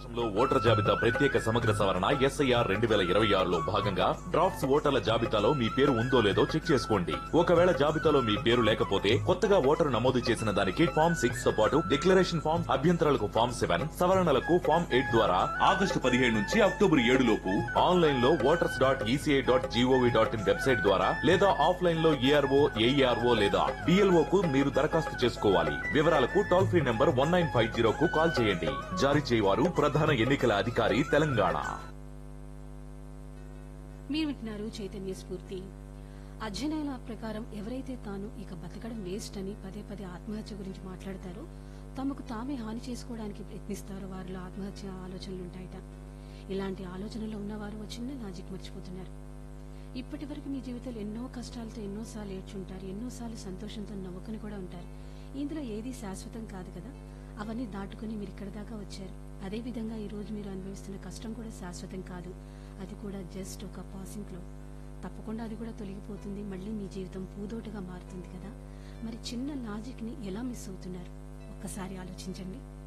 రాష్ట్రంలో ఓటర్ జాబితా ప్రత్యేక సమగ్ర సవరణ ఎస్ఐఆర్ రెండు వేల ఇరవై ఆరులో భాగంగా డ్రాఫ్ట్స్ ఓటర్ల జాబితాలో మీ పేరు ఉందో లేదో చెక్ చేసుకోండి ఒకవేళ జాబితాలో మీ పేరు లేకపోతే కొత్తగా ఓటరు నమోదు చేసిన దానికి ఫామ్ సిక్స్ తో పాటు డిక్లరేషన్ ఫామ్ అభ్యంతరాలకు ఫామ్ సెవెన్ సవరణలకు ఫామ్ ఎయిట్ ద్వారా ఆగస్టు పదిహేడు నుంచి అక్టోబర్ ఏడు లోపు ఆన్లైన్ లో voters dot ECI dot GOV dot in website ద్వారా లేదా ఆఫ్లైన్ లో ఏఆర్ఓ ఏఈఆర్ఓ లేదా బిఎల్ఓ కు మీరు దరఖాస్తు చేసుకోవాలి వివరాలకు toll free number one nine five zero కు కాల్ చేయండి జారీ చేయవారు ప్రధాన ఎన్నికల అధికారి తెలంగాణ మీరు వింటున్నారు చైతన్య స్ఫూర్తి అధ్యయనాల ప్రకారం ఎవరైతే తాను ఇక బతకడం వేస్ట్ అని పదే పదే ఆత్మహత్య గురించి మాట్లాడతారో తమకు తామే హాని చేసుకోవడానికి ప్రయత్నిస్తారో వారిలో ఆత్మహత్య ఆలోచనలుంటాయట ఇలాంటి ఆలోచనలు ఉన్నవారు ఓ చిన్న లాజిక్ మర్చిపోతున్నారు ఇప్పటి వరకు మీ జీవితంలో ఎన్నో కష్టాలతో ఎన్నోసార్లు ఏడ్చుంటారు ఎన్నోసార్లు సంతోషంతో నవ్వుకుని కూడా ఉంటారు ఇందులో ఏది శాశ్వతం కాదు కదా అవన్నీ దాటుకుని మీరు ఇక్కడ దాకా వచ్చారు అదే విధంగా ఈ రోజు మీరు అనుభవిస్తున్న కష్టం కూడా శాశ్వతం కాదు అది కూడా జస్ట్ ఒక పాసింగ్ క్లౌడ్ తప్పకుండా అది కూడా తొలగిపోతుంది మళ్ళీ మీ జీవితం పూదోటగా మారుతుంది కదా మరి చిన్న లాజిక్ ని ఎలా మిస్ అవుతున్నారు ఒక్కసారి ఆలోచించండి